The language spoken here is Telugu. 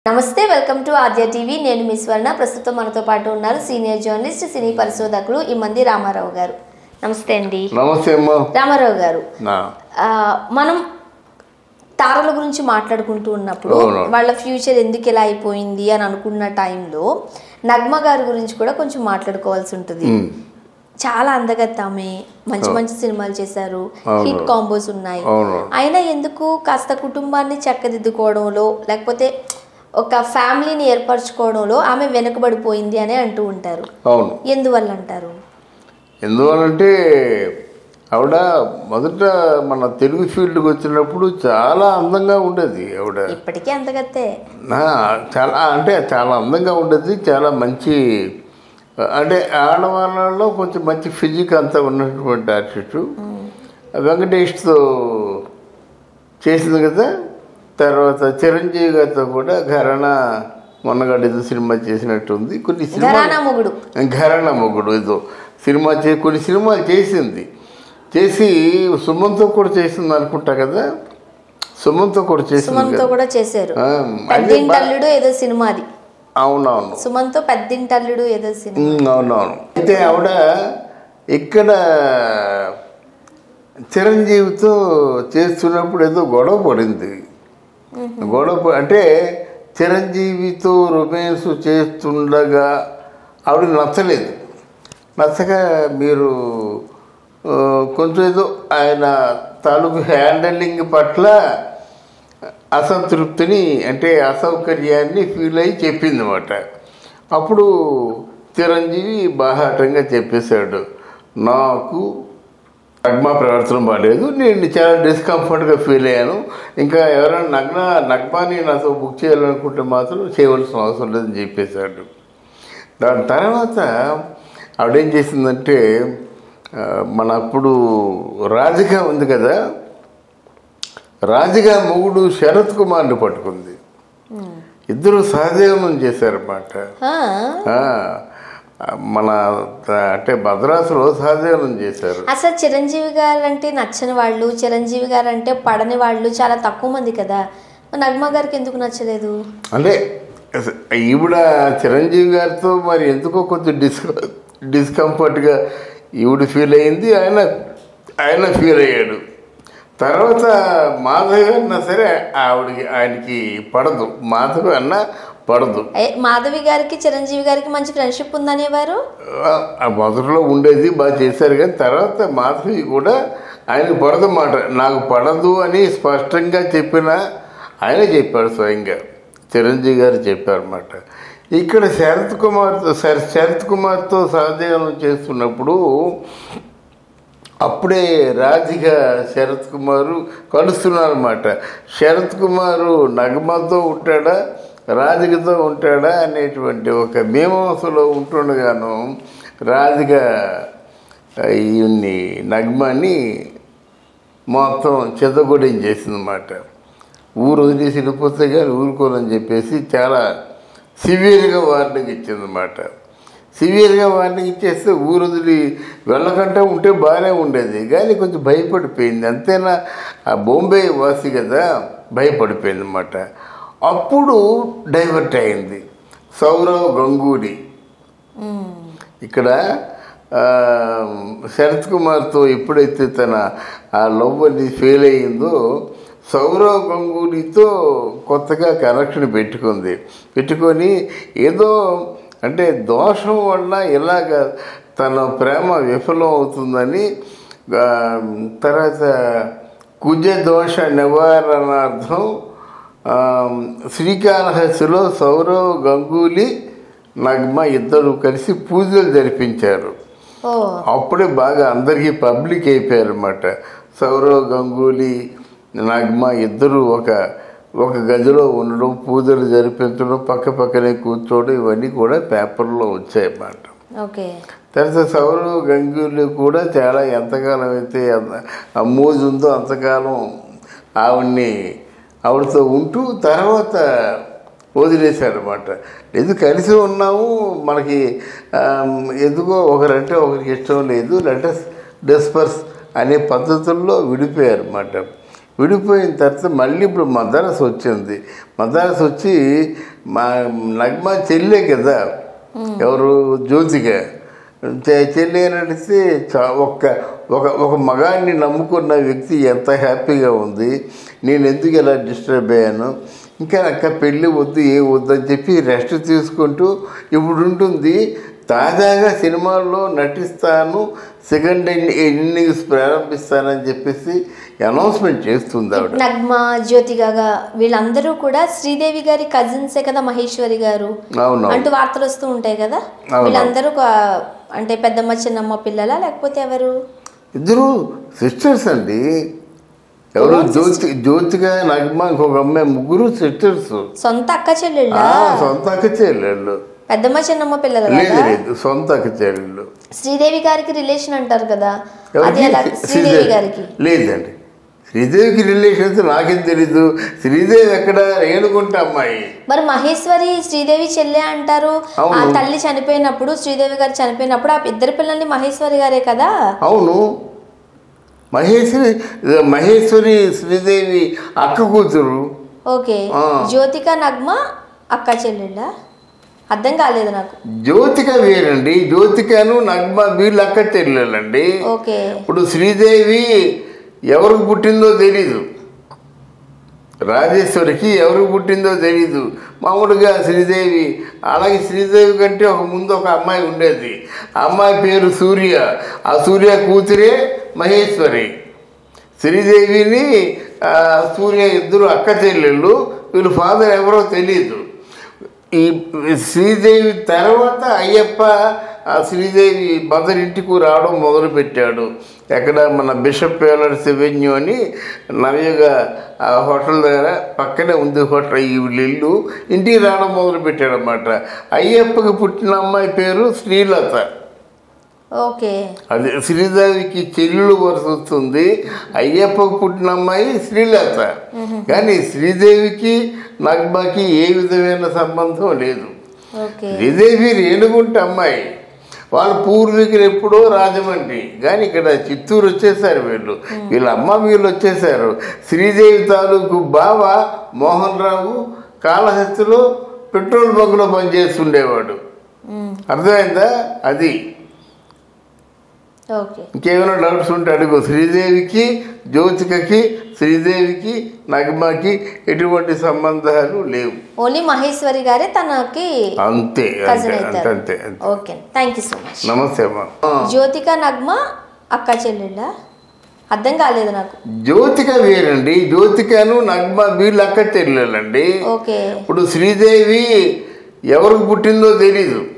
నమస్తే వెల్కమ్ టు ఆద్య టీవీ నేను మీ స్వర్ణ ప్రస్తుతం మనతో పాటు ఉన్నారు సీనియర్ జర్నలిస్ట్ సినీ పరిశోధకులు ఈ మంది రామారావు గారు నమస్తే అండి నమస్తే అమ్మా రామారావు గారు నా ఆ, మనం తారల గురించి మాట్లాడుకుంటూ ఉన్నప్పుడు అవును. వాళ్ళ ఫ్యూచర్ ఎందుకు ఇలా అయిపోయింది అని అనుకున్న టైంలో నగ్మ గారి గురించి కూడా కొంచెం మాట్లాడుకోవాల్సి ఉంటుంది చాలా అందగత్త ఆమె మంచి మంచి సినిమాలు చేశారు అవును. హిట్ కాంబోస్ ఉన్నాయి అవును అయినా ఎందుకు కాస్త కుటుంబాన్ని చక్కదిద్దుకోవడంలో లేకపోతే ఒక ఫ్యామిలీని ఏర్పరచుకోవడంలో ఆమె వెనుకబడిపోయింది అని అంటూ ఉంటారు అవును ఎందువల్ల అంటారు ఎందువలంటే ఆవిడ మొదట మన తెలుగు ఫీల్డ్కి వచ్చినప్పుడు చాలా అందంగా ఉండేది ఆవిడ ఇప్పటికీ అందగత్తే నా చాలా అంటే చాలా అందంగా ఉండేది చాలా మంచి అంటే ఆడవాళ్ళలో కొంచెం మంచి ఫిజిక్ అంతా ఉన్నటువంటి ఆర్టిస్ట్ వెంకటేష్తో చేసింది కదా తర్వాత చిరంజీవి గారితో కూడా ఘరణ మొన్నగడ్డ సినిమా చేసినట్టుంది కొన్ని సినిమా ఘరానా మొగుడు ఘరణ మొగుడు ఏదో సినిమా చే కొన్ని సినిమాలు చేసింది చేసి సుమంతో కూడా చేసింది అనుకుంటా కదా సుమంతో కూడా చేసింది సుమన్తో కదా కూడా చేశారు ఆ, అది పెద్దింటల్లుడు ఏదో సినిమా అది అవునవును సుమన్తో పెద్దింటల్లుడు ఏదో సినిమా ఉమ్, అవునవును అయితే ఆవిడ ఇక్కడ చిరంజీవితో చేస్తున్నప్పుడు ఏదో గొడవ పడింది గొడవ ప- అంటే చిరంజీవితో రొమాన్స్ చేస్తుండగా ఆవిడ నచ్చలేదు నచ్చక మీరు ఆ, కొంచెం ఏదో ఆయన తాలూకు హ్యాండలింగ్ పట్ల అసంతృప్తిని అంటే అసౌకర్యాన్ని ఫీల్ అయ్యి చెప్పింది అనమాట అప్పుడు చిరంజీవి బాహాటంగా చెప్పేశాడు నాకు నగ్మ ప్రవర్తన బాగాలేదు నేను చాలా డిస్కంఫర్ట్గా ఫీల్ అయ్యాను ఇంకా ఎవరైనా నగ్న నగ్మాని నాతో బుక్ చేయాలనుకుంటే మాత్రం చేయవలసిన అవసరం లేదని చెప్పేశాడు దాని తర్వాత ఆవిడేం చేసిందంటే ఆ, మన అప్పుడు రాధిక ఉంది కదా రాధిక మొగుడు శరత్ కుమార్ని పట్టుకుంది ఇద్దరు సహజీవనం చేశారన్నమాట ఆ, ఆ, మన అంటే మద్రాసులో సహజీవనం చేశారు అసలు చిరంజీవి గారు అంటే నచ్చని వాళ్ళు చిరంజీవి గారు అంటే పడని వాళ్ళు చాలా తక్కువ మంది కదా మరి నగ్మ గారికి ఎందుకు నచ్చలేదు అంటే అస- ఈవిడ చిరంజీవి గారితో మరి ఎందుకో కొంచెం డిస్ డిస్కంఫర్ట్గా ఈవిడ ఫీల్ అయింది ఆయన ఆయన ఫీల్ అయ్యాడు తర్వాత మాధవి అన్నా సరే ఆవిడకి ఆయనకి పడదు మాధవి అన్న పడదు ఏ, మాధవి గారికి చిరంజీవి గారికి మంచి ఫ్రెండ్షిప్ ఉందనేవారు ఆ- ఆ మొదట్లో ఉండేది బాగా చేశారు కానీ తర్వాత మాధవి కూడా ఆయనకు పడదు మాట నాకు పడదు అని స్పష్టంగా చెప్పిన ఆయన చెప్పాడు స్వయంగా చిరంజీవి గారు చెప్పారన్నమాట ఇక్కడ శరత్ కుమార్తో శర- శరత్ కుమార్తో సహజీవనం చేస్తున్నప్పుడు అప్పుడే రాధిక శరత్ కుమారు కలుస్తున్నారన్నమాట శరత్ కుమారు నగమతో ఉంటాడా రాధికతో ఉంటాడా అనేటువంటి ఒక మీమాంసలో ఉంటుండగాను రాధిక ఈయన్ని నగ్మాని మొత్తం చెత్తగొడ్డం చేసిందన్నమాట ఊరు వదిలేసి వెళ్ళిపోతే కానీ ఊరుకోనని చెప్పేసి చాలా సివియర్గా వార్నింగ్ ఇచ్చిందన్నమాట సివియర్గా వార్నింగ్ ఇచ్చేస్తే ఊరు వదిలి వెళ్ళకుండా ఉంటే బాగానే ఉండేది కానీ కొంచెం భయపడిపోయింది అంతేనా ఆ బాంబే వాసి కదా భయపడిపోయింది అన్నమాట అప్పుడు డైవర్ట్ అయింది సౌరవ్ గంగూలీ ఇక్కడ ఆ, శరత్ కుమార్తో ఎప్పుడైతే తన ఆ లవ్ అనేది ఫెయిల్ అయ్యిందో సౌరవ్ గంగూలీతో కొత్తగా కనెక్షన్ పెట్టుకుంది పెట్టుకొని ఏదో అంటే దోషం వల్ల ఇలాగ తన ప్రేమ విఫలం అవుతుందని ఆ, తర్వాత కుజ దోష నివారణార్థం ఆ, శ్రీకాళహస్తిలో సౌరవ్ గంగూలీ నగ్మ ఇద్దరు కలిసి పూజలు జరిపించారు ఓ అప్పుడే బాగా అందరికీ పబ్లిక్ అయిపోయారు అనమాట సౌరవ్ గంగూలీ నగ్మ ఇద్దరు ఒక ఒక గదిలో ఉండడం పూజలు జరిపించడం పక్క పక్కనే కూర్చోవడం ఇవన్నీ కూడా పేపర్లో వచ్చాయన్నమాట ఓకే తర్వాత సౌరవ్ గంగూలీ కూడా చాలా ఎంతకాలం అయితే అంత- ఆ మోజు ఉందో అంతకాలం ఆవిడ్ని ఆవిడతో ఉంటూ తర్వాత వదిలేశాడనమాట ఎందుకు కలిసి ఉన్నాము మనకి ఆమ్, ఎందుకో ఒకరంటే ఒకరికి ఇష్టం లేదు లెటస్ డిస్పర్స్ అనే పద్ధతుల్లో విడిపోయారు అన్నమాట విడిపోయిన తర్వాత మళ్ళీ ఇప్పుడు మద్రాసు వచ్చింది మద్రాసు వచ్చి మా నగ్మ చెల్లే కదా ఎవరు జ్యోతిక చె- చెల్లి అని అడిగితే చా- ఒక్క ఒక ఒక మగాడిని నమ్ముకున్న వ్యక్తి ఎంత హ్యాపీగా ఉంది నేను ఎందుకు ఇలా డిస్టర్బ్ అయ్యాను ఇంకా అక్క పెళ్ళి వద్దు ఏ వద్దు అని చెప్పి రెస్ట్ తీసుకుంటూ ఇప్పుడు ఉంటుంది తాజాగా సినిమాల్లో నటిస్తాను సెకండ్ ఇన్నింగ్స్ ప్రారంభిస్తానని చెప్పేసి అనౌన్స్మెంట్ చేస్తుంది ఆవిడ నగ్మ జ్యోతిగా వీళ్ళందరూ కూడా శ్రీదేవి గారి కజిన్సే కదా మహేశ్వరి గారు అవును అంటూ వార్తలు వస్తూ ఉంటాయి కదా అవును. వీళ్ళందరూ ఒక- అంటే పెద్దమ్మ చిన్నమ్మ పిల్లల లేకపోతే ఎవరు ఇద్దరు సిస్టర్స్ అండి ఎవరు జ్యోతి జ్యోతిగా నగ్మ ఇంకొక అమ్మాయి ముగ్గురు సిస్టర్స్ సొంత అక్క చెల్లెళ్ళ సొంత అక్క చెల్లెళ్ళు పెద్దమ్మ చిన్నమ్మ పిల్లలు లేదు కదా లేదు సొంత అక్క చెల్లెళ్ళు శ్రీదేవి గారికి రిలేషన్ అంటారు కదా అది ఎవరికి? ఎలా శ్రీదేవి గారికి లేదండి శ్రీదేవికి రిలేషన్స్ నాకేం తెలీదు శ్రీదేవి ఎక్కడ రేణుకుంట అమ్మాయి మరి మహేశ్వరి శ్రీదేవి చెల్లె అంటారు ఆ అవును. తల్లి చనిపోయినప్పుడు శ్రీదేవి గారు చనిపోయినప్పుడు ఆ ఇద్దరు పిల్లల్ని మహేశ్వరి గారే కదా అవును మహేశ్వరి మహేశ్వరి శ్రీదేవి అక్క కూతురు ఓకే ఆ. జ్యోతిక నగ్మ అక్క చెల్లెళ్ళ అర్థం కాలేదు నాకు జ్యోతిక వేరండి జ్యోతికను నగ్మ వీళ్ళు అక్క చెల్లెలండి ఓకే ఇప్పుడు శ్రీదేవి ఎవరికి పుట్టిందో తెలీదు రాజేశ్వరికి ఎవరికి పుట్టిందో తెలీదు మామూలుగా శ్రీదేవి అలాగే శ్రీదేవి కంటే ఒక ముందు ఒక అమ్మాయి ఉండేది ఆ అమ్మాయి పేరు సూర్య ఆ సూర్య కూతురే మహేశ్వరి శ్రీదేవిని ఆ, సూర్య ఇద్దరు అక్క చెల్లెళ్ళు వీళ్ళ ఫాదర్ ఎవరో తెలియదు ఈ శ్రీదేవి తర్వాత అయ్యప్ప ఆ శ్రీదేవి మదర్ ఇంటికి రావడం మొదలుపెట్టాడు ఎక్కడ మన బిషప్ పేలర్స్ ఎవెన్యూ అని నవయుగ ఆ హోటల్ దగ్గర పక్కనే ఉంది హోటల్ ఈ ఇల్లు ఇంటికి రావడం మొదలుపెట్టాడు అనమాట అయ్యప్పకి పుట్టిన అమ్మాయి పేరు శ్రీలత ఓకే అది శ్రీదేవికి చెల్లెలు వరుస వస్తుంది అయ్యప్పకు పుట్టిన అమ్మాయి శ్రీలత కానీ శ్రీదేవికి నగ్మకి ఏ విధమైన సంబంధం లేదు ఓకే శ్రీదేవి రేణుగుంట అమ్మాయి వాళ్ళ పూర్వీకులు ఎప్పుడో రాజమండ్రి కానీ ఇక్కడ చిత్తూరు వచ్చేసారు వీళ్ళు వీళ్ళ అమ్మ వీళ్ళు వచ్చేసారు శ్రీదేవి తాలూకు బావ మోహన్ రావు కాళహస్తిలో పెట్రోల్ బంకులో పనిచేస్తుండేవాడు మ్మ్. అర్థమైందా అది ఓకే ఇంకేమైనా డౌట్స్ ఉంటే అడుగు శ్రీదేవికి జ్యోతికకి శ్రీదేవికి నగమకి ఎటువంటి సంబంధాలు లేవు ఓన్లీ మహేశ్వరి గారే తనకి అంతే కజిన్ అంతే అంతే అవుతారు అంతే అంతే okay thank you so much నమస్తే అమ్మా ఆ, జ్యోతిక నగ్మ అక్క చెల్లెళ్ళ అర్థం కాలేదు నాకు జ్యోతిక వేరండి జ్యోతికను నగ్మ వీళ్ళు అక్క చెల్లెలండి ఓకే ఇప్పుడు శ్రీదేవి ఎవరికి పుట్టిందో తెలీదు